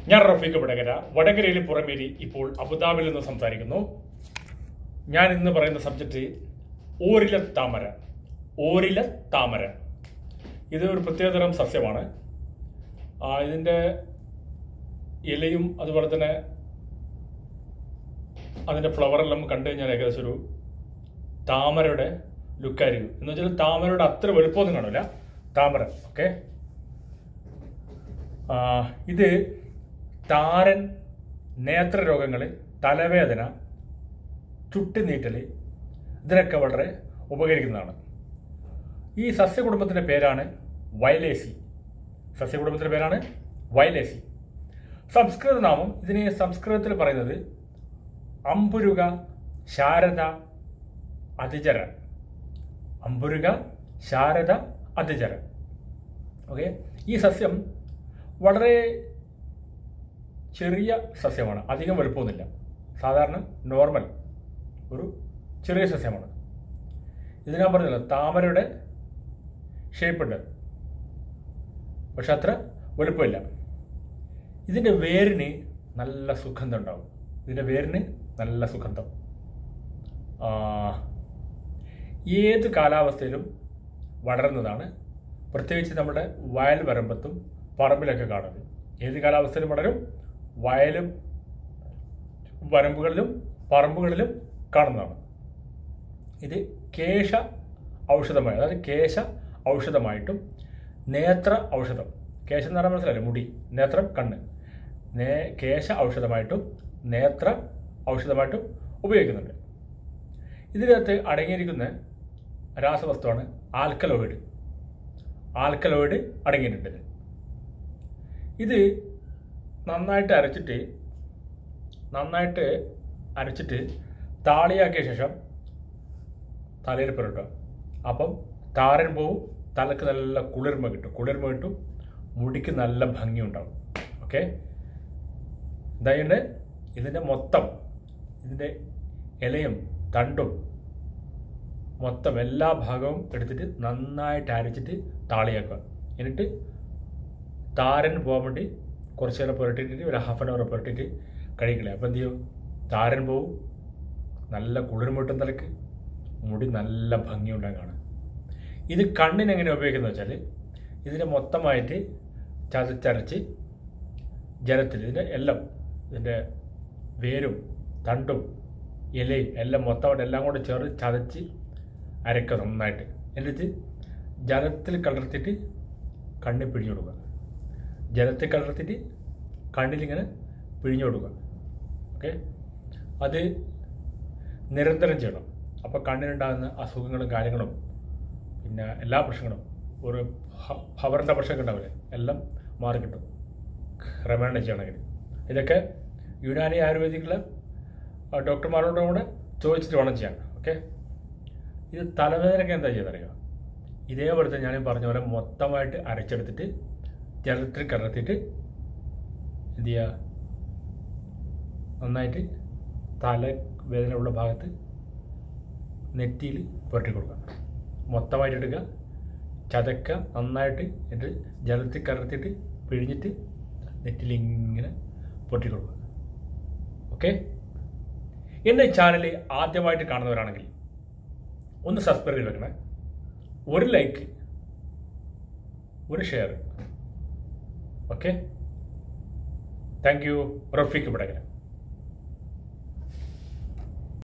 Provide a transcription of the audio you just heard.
ഞാൻ റഫീഖ് വടകര വടകരയിൽ പുറമേരി ഇപ്പോൾ അബുദാബിയിൽ നിന്ന് സംസാരിക്കുന്നു ഞാൻ ഇന്ന് പറയുന്ന സബ്ജക്റ്റ് ഓരില താമര ഓരില താമര ഇത് ഒരു പ്രത്യേകതരം സസ്യമാണ് ആ, ഇതിൻ്റെ ഇലയും അതുപോലെ തന്നെ അതിൻ്റെ ഫ്ലവറെല്ലാം കണ്ടു കഴിഞ്ഞാൽ ഏകദേശം ഒരു താമരയുടെ ലുക്കായിരിക്കും എന്ന് വെച്ചാൽ താമരയുടെ അത്ര വലുപ്പമൊന്നും കാണില്ല താമര ഓക്കെ ഇത് താരൻ നേത്രരോഗങ്ങൾ തലവേദന ചുട്ടുനീട്ടൽ ഇതിനൊക്കെ വളരെ ഉപകരിക്കുന്നതാണ് ഈ സസ്യകുടുംബത്തിൻ്റെ പേരാണ് വയലേസി സസ്യകുടുംബത്തിൻ്റെ പേരാണ് വയലേസി സംസ്കൃത നാമം ഇതിനെ സംസ്കൃതത്തിൽ പറയുന്നത് അമ്പുരുക ശാരദ അതിചര അമ്പുരുക ശാരദ അതിചര ഓക്കെ ഈ സസ്യം വളരെ ചെറിയ സസ്യമാണ് അധികം വലുപ്പമൊന്നുമില്ല സാധാരണ നോർമൽ ഒരു ചെറിയ സസ്യമാണ് ഇത് ഞാൻ പറഞ്ഞല്ലോ താമരയുടെ ഷേപ്പുണ്ട് പക്ഷെ അത്ര വലുപ്പമില്ല ഇതിൻ്റെ വേരിന് നല്ല സുഗന്ധം ഉണ്ടാവും ഇതിൻ്റെ വേരിന് നല്ല സുഗന്ധം ആ, ഏത് കാലാവസ്ഥയിലും വളരുന്നതാണ് പ്രത്യേകിച്ച് നമ്മുടെ വയൽ വരമ്പത്തും പറമ്പിലൊക്കെ കാണുന്നത് ഏത് കാലാവസ്ഥയിലും വളരും വയലും വരമ്പുകളിലും പറമ്പുകളിലും കാണുന്നതാണ് ഇത് കേശ ഔഷധമായി അതായത് കേശ ഔഷധമായിട്ടും നേത്ര ഔഷധം കേശം എന്ന് പറഞ്ഞാൽ മനസ്സിലല്ലേ മുടി നേത്രം കണ്ണ് നേ കേശ ഔഷധമായിട്ടും നേത്ര ഔഷധമായിട്ടും ഉപയോഗിക്കുന്നുണ്ട് ഇതിനകത്ത് അടങ്ങിയിരിക്കുന്ന രാസവസ്തുവാണ് ആൽക്കലോയിഡ് ആൽക്കലോയിഡ് അടങ്ങിയിട്ടുണ്ട് ഇതിൽ. ഇത് നന്നായിട്ട് അരച്ചിട്ട് നന്നായിട്ട് അരച്ചിട്ട് താളിയാക്കിയ ശേഷം തലയിൽ പുരട്ടുക അപ്പം താരൻ പോവും തലക്ക് നല്ല കുളിർമ കിട്ടും കുളിർമ കിട്ടും മുടിക്ക് നല്ല ഭംഗി ഉണ്ടാവും ഓക്കെ എന്തായാലും ഇതിൻ്റെ മൊത്തം ഇതിൻ്റെ ഇലയും തണ്ടും മൊത്തം എല്ലാ ഭാഗവും എടുത്തിട്ട് നന്നായിട്ട് അരച്ചിട്ട് താളിയാക്കുക എന്നിട്ട് താരൻ പോകാൻ വേണ്ടി കുറച്ച് നേരം പുരട്ടിയിട്ട് ഒരു ഹാഫ് ആൻ അവർ പുരട്ടിയിട്ട് കഴിക്കില്ല അപ്പോൾ എന്ത് ചെയ്യും താരൻ പോവും നല്ല കുളിർമ കിട്ടും തലക്ക് മുടി നല്ല ഭംഗിയുണ്ടാകും കാണാൻ ഇത് കണ്ണിന് എങ്ങനെ ഉപയോഗിക്കുന്നത് വെച്ചാൽ ഇതിനെ മൊത്തമായിട്ട് ചതച്ചരച്ച് ജലത്തിൽ ഇതിൻ്റെ എല്ലാം ഇതിൻ്റെ വേരും തണ്ടും ഇലയും എല്ലാം മൊത്തമായിട്ട് എല്ലാം കൂടെ ചേർത്ത് ചതച്ച് അരക്കുക നന്നായിട്ട് എന്നിട്ട് ജലത്തിൽ കലർത്തിയിട്ട് കണ്ണിൽ പിഴിഞ്ഞു കൊടുക്കുക ജലത്തിൽ കലർത്തിയിട്ട് കണ്ണിലിങ്ങനെ പിഴിഞ്ഞു കൊടുക്കുക ഓക്കെ അത് നിരന്തരം ചെയ്യണം അപ്പോൾ കണ്ണിനുണ്ടാകുന്ന അസുഖങ്ങളും കാര്യങ്ങളും പിന്നെ എല്ലാ പ്രശ്നങ്ങളും ഒരു ഭ- ഭവറിൻ്റെ പ്രശ്നമൊക്കെ ഉണ്ടാവില്ലേ എല്ലാം മാറി കിട്ടും ക്രമേണ ചെയ്യണമെങ്കിൽ ഇതൊക്കെ യുനാനി ആയുർവേദിക്കിലെ ആ, ഡോക്ടർമാരോട് കൂടെ ചോദിച്ചിട്ട് വേണം ചെയ്യാൻ ഓക്കെ ഇത് തലവേദനയ്ക്ക് എന്താ ചെയ്യുന്നറിയോ ഇതേപോലത്തെ ഞാൻ പറഞ്ഞ പോലെ മൊത്തമായിട്ട് അരച്ചെടുത്തിട്ട് ജലത്തിൽ കലർത്തിയിട്ട് എന്ത് ചെയ്യുക നന്നായിട്ട് തല വേദനയുള്ള ഭാഗത്ത് നെറ്റിയിൽ പുരട്ടി കൊടുക്കുക മൊത്തമായിട്ട് എടുക്കുക ചതക്കുക നന്നായിട്ട് എന്നിട്ട് ജലത്തിൽ കലർത്തിയിട്ട് പിഴിഞ്ഞിട്ട് നെറ്റിൽ ഇങ്ങനെ പൊട്ടി കൊടുക്കുക ഓക്കെ എൻ്റെ ചാനൽ ആദ്യമായിട്ട് കാണുന്നവരാണെങ്കിൽ ഒന്ന് സബ്സ്ക്രൈബ് ചെയ്ത് വെക്കണേ ഒരു ലൈക്ക് ഒരു share okay thank you Rafeeq പടകര